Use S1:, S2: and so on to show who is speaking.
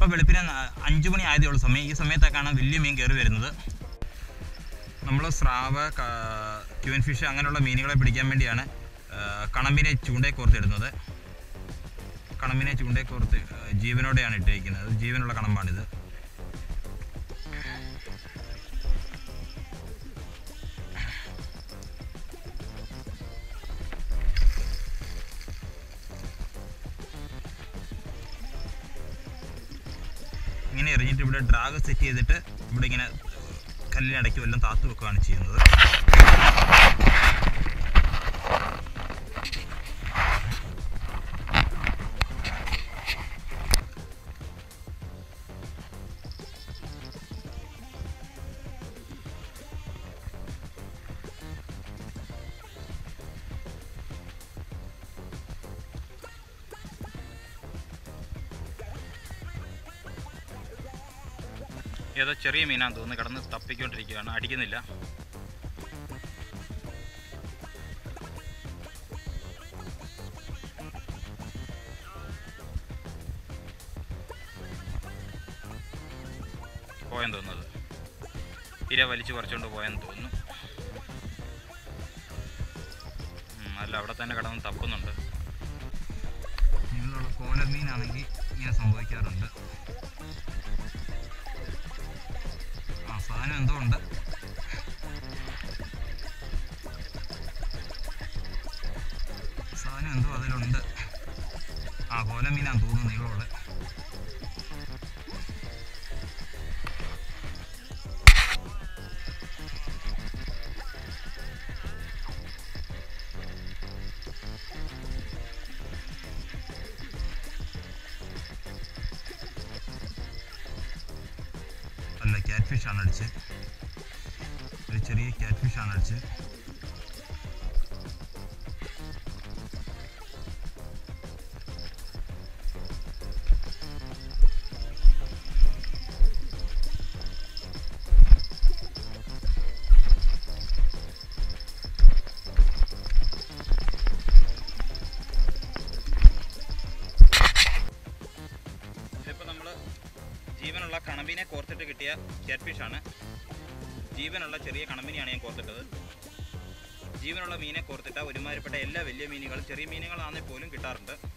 S1: ഇപ്പം വെളുപ്പിന് ന- അഞ്ച് മണി ആയതേ ഉള്ള സമയം ഈ സമയത്തൊക്കെയാണ് വലിയ മീൻ കയറി വരുന്നത് നമ്മൾ സ്രാവ് ക്യൂൻ ഫിഷ് അങ്ങനെയുള്ള മീനുകളെ പിടിക്കാൻ വേണ്ടിയാണ് ആ, കണമ്പിനെ ചൂണ്ടയെ കോർത്തിടുന്നത് കണമ്പിനെ ചൂണ്ടയെ കോർത്ത് ആ, ജീവനോടെയാണ് ഇട്ടിരിക്കുന്നത് ജീവനുള്ള കണമ്പാണിത് ഇങ്ങനെ എറിഞ്ഞിട്ട് ഇവിടെ ഡ്രാഗ് സെറ്റ് ചെയ്തിട്ട് ഇവിടെ ഇങ്ങനെ കല്ലിനടയ്ക്ക് വല്ലതും താത്തു വെക്കുകയാണ് ചെയ്യുന്നത് ഏതോ ചെറിയ മീനാന്ന് തോന്നുന്നു കിടന്ന് തപ്പിക്കൊണ്ടിരിക്കുകയാണ് അടിക്കുന്നില്ല പോയെന്ന് തോന്നുന്നത് ഇര വലിച്ചു പറിച്ചുകൊണ്ട് പോയെന്ന് തോന്നുന്നു ഉം, അല്ല അവിടെ തന്നെ കിടന്ന് തപ്പുന്നുണ്ട് നിങ്ങളുള്ള കോലർ മീനാണെങ്കിൽ ഇങ്ങനെ സംഭവിക്കാറുണ്ട് ആ സാധനം എന്തോ ഉണ്ട് സാധനം എന്തോ അതിലുണ്ട് ആ കോല മീനാന്ന് തോന്നുന്നു നീളമുള്ള അല്ല ക്യാറ്റ് ഫിഷ് ആണ് അടിച്ച് ഒരു ചെറിയ ക്യാറ്റ് ഫിഷ് ആണ് അടിച്ച് ഇതിപ്പോൾ നമ്മൾ ജീവനുള്ള കണമ്പിനെ കോർത്തിട്ട് കിട്ടിയ ക്യാറ്റ് ഫിഷാണ് ജീവനുള്ള ചെറിയ കണമ്പിനെയാണ് ഞാൻ കോർത്തിട്ടത് ജീവനുള്ള മീനെ കോർത്തിട്ട ഒരുമാതിരിപ്പെട്ട എല്ലാ വലിയ മീനുകളും ചെറിയ മീനുകളാണെങ്കിൽ പോലും കിട്ടാറുണ്ട്